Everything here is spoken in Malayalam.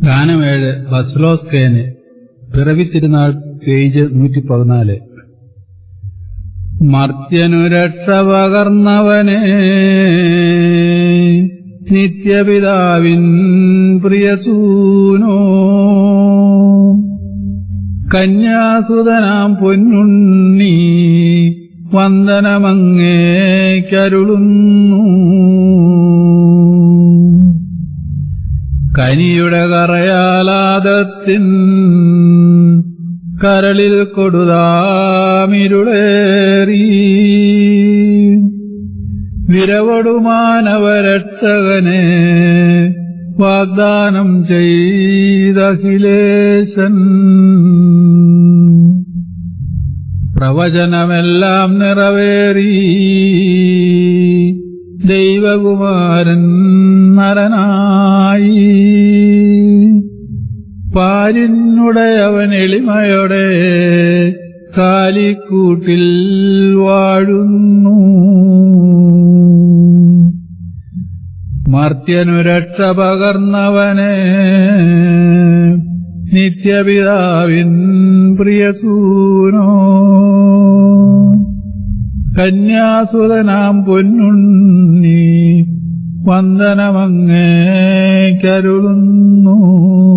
ഗാനമേഴ് ബസ്ലോസ്കേന് പിറവി തിരുനാൾ പേജ് നൂറ്റി പതിനാല് മർത്യനു രക്ഷ പകർന്നവനെ നിത്യപിതാവിൻ പ്രിയസൂനോ കന്യാസുതനാം പൊന്നുണ്ണി വന്ദനമങ്ങേക്കരുളുന്നു കനിയുടെ കറയാലാദത്തിൻ കരളിൽ കൊടുതാമിരുളേറി വിരവടുമാനവരക്ഷകനെ വാഗ്ദാനം ചെയ്തഖിലേശൻ പ്രവചനമെല്ലാം നിറവേറി ദൈവകുമാരൻ നരനായി പാരിനുടയവൻ എളിമയോടെ കാലിക്കൂട്ടിൽ വാഴുന്നു മർത്യനു രക്ഷ പകർന്നവനെ നിത്യപിതാവിൻ പ്രിയസൂനോ കന്യാസുതനാം പൊന്നുണ്ണി വന്ദനമങ്ങേക്കരുളുന്നു